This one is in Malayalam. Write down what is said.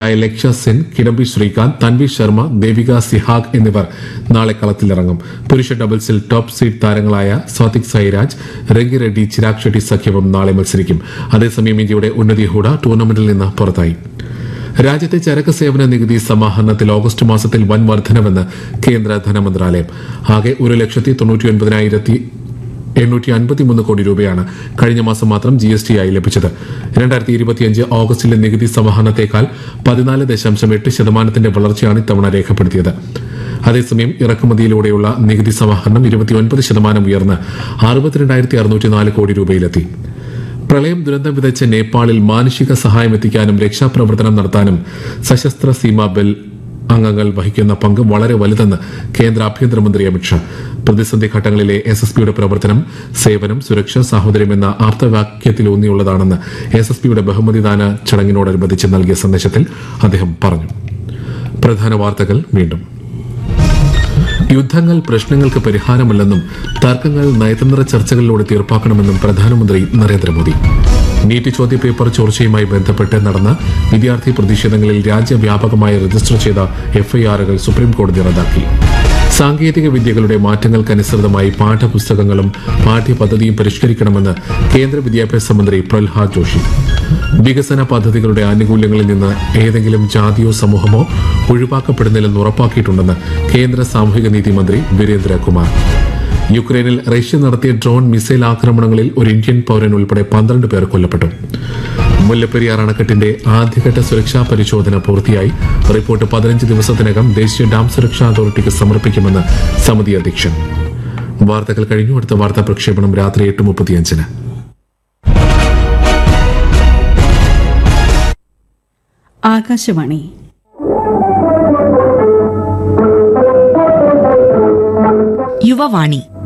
താരങ്ങളായ ലക്ഷ്യ സെൻ കിഡംബി ശ്രീകാന്ത് തൻവി ശർമ്മ ദേവിക സിഹാഗ് എന്നിവർ നാളെ കളത്തിലിറങ്ങും പുരുഷ ഡബിൾസിൽ ടോപ്പ് സീഡ് താരങ്ങളായ സ്വാതിക് സായിരാജ് രംഗി റെഡ്ഡി ചിരാഗ് ഷെട്ടി സഖ്യവും നാളെ മത്സരിക്കും അതേസമയം ഇന്ത്യയുടെ ഉന്നതി ഹൂഡ ടൂർണമെന്റിൽ നിന്ന് പുറത്തായി രാജ്യത്തെ ചരക്ക് സേവന നികുതി സമാഹരണത്തിൽ ഓഗസ്റ്റ് മാസത്തിൽ വൻ വർധനവെന്ന് കേന്ദ്ര ധനമന്ത്രാലയം ആകെ ഒരു ലക്ഷത്തി തൊണ്ണൂറ്റി ഒൻപതിനായിരത്തി എണ്ണൂറ്റി അൻപത്തിമൂന്ന് കോടി രൂപയാണ് കഴിഞ്ഞ മാസം മാത്രം ജി എസ് ടി ആയി ലഭിച്ചത് രണ്ടായിരത്തി ഇരുപത്തിയഞ്ച് ഓഗസ്റ്റിലെ നികുതി സമാഹരണത്തേക്കാൾ പതിനാല് ദശാംശം എട്ട് ശതമാനത്തിന്റെ വളർച്ചയാണ് ഇത്തവണ രേഖപ്പെടുത്തിയത് അതേസമയം ഇറക്കുമതിയിലൂടെയുള്ള നികുതി സമാഹരണം ഇരുപത്തിയൊൻപത് ശതമാനം ഉയർന്ന് അറുപത്തിരണ്ടായിരത്തി അറുന്നൂറ്റി നാല് കോടി രൂപയിലെത്തി പ്രളയം ദുരന്തം വിതച്ച നേപ്പാളിൽ മാനുഷിക സഹായം എത്തിക്കാനും രക്ഷാപ്രവർത്തനം നടത്താനും സശസ്ത്ര സീമാ ബെൽ അംഗങ്ങൾ വഹിക്കുന്ന പങ്ക് വളരെ വലുതെന്ന് കേന്ദ്ര ആഭ്യന്തരമന്ത്രി അമിത്ഷാ പ്രതിസന്ധി ഘട്ടങ്ങളിലെ എസ് എസ് പിയുടെ പ്രവർത്തനം സേവനം സുരക്ഷ സാഹോദര്യം എന്ന ആപ്തവാക്യത്തിലൂന്നിയുള്ളതാണെന്ന് എസ് എസ് പിയുടെ ബഹുമതിദാന ചടങ്ങിനോടനുബന്ധിച്ച് നൽകിയ സന്ദേശത്തിൽ അദ്ദേഹം പറഞ്ഞു പ്രധാന വാർത്തകൾ വീണ്ടും യുദ്ധങ്ങൾ പ്രശ്നങ്ങൾക്ക് പരിഹാരമല്ലെന്നും തർക്കങ്ങൾ നയതന്ത്ര ചർച്ചകളിലൂടെ തീർപ്പാക്കണമെന്നും പ്രധാനമന്ത്രി നരേന്ദ്രമോദി നീറ്റ് ചോദ്യപേപ്പർ ചോർച്ചയുമായി ബന്ധപ്പെട്ട് നടന്ന വിദ്യാർത്ഥി പ്രതിഷേധങ്ങളിൽ രാജ്യവ്യാപകമായി രജിസ്റ്റർ ചെയ്ത എഫ്ഐആറുകൾ സുപ്രീംകോടതി റദ്ദാക്കി സാങ്കേതിക വിദ്യകളുടെ മാറ്റങ്ങൾക്കനുസൃതമായി പാഠപുസ്തകങ്ങളും പാഠ്യപദ്ധതിയും പരിഷ്കരിക്കണമെന്ന് കേന്ദ്ര വിദ്യാഭ്യാസ മന്ത്രി പ്രഹ്ലാദ് ജോഷി വികസന പദ്ധതികളുടെ ആനുകൂല്യങ്ങളിൽ നിന്ന് ഏതെങ്കിലും ജാതിയോ സമൂഹമോ ഒഴിവാക്കപ്പെടുന്നില്ലെന്ന് ഉറപ്പാക്കിയിട്ടുണ്ടെന്ന് കേന്ദ്ര സാമൂഹിക നീതി മന്ത്രി വീരേന്ദ്രകുമാർ യുക്രൈനിൽ റഷ്യ നടത്തിയ ഡ്രോൺ മിസൈൽ ആക്രമണങ്ങളിൽ ഒരു ഇന്ത്യൻ പൗരൻ ഉൾപ്പെടെ പന്ത്രണ്ട് പേർ കൊല്ലപ്പെട്ടു മുല്ലപ്പെരിയാർ അണക്കെട്ടിന്റെ ആദ്യഘട്ട സുരക്ഷാ പരിശോധന പൂർത്തിയായി റിപ്പോർട്ട് പതിനഞ്ച് ദിവസത്തിനകം ദേശീയ ഡാം സുരക്ഷാ അതോറിറ്റിക്ക് സമർപ്പിക്കുമെന്ന് സമിതി അധ്യക്ഷൻ വാർത്തകൾ കഴിഞ്ഞു അടുത്ത വാർത്താ പ്രക്ഷേപണം രാത്രി എട്ട് മുപ്പത്തിയഞ്ചിന് ആകാശവാണി യുവവാണി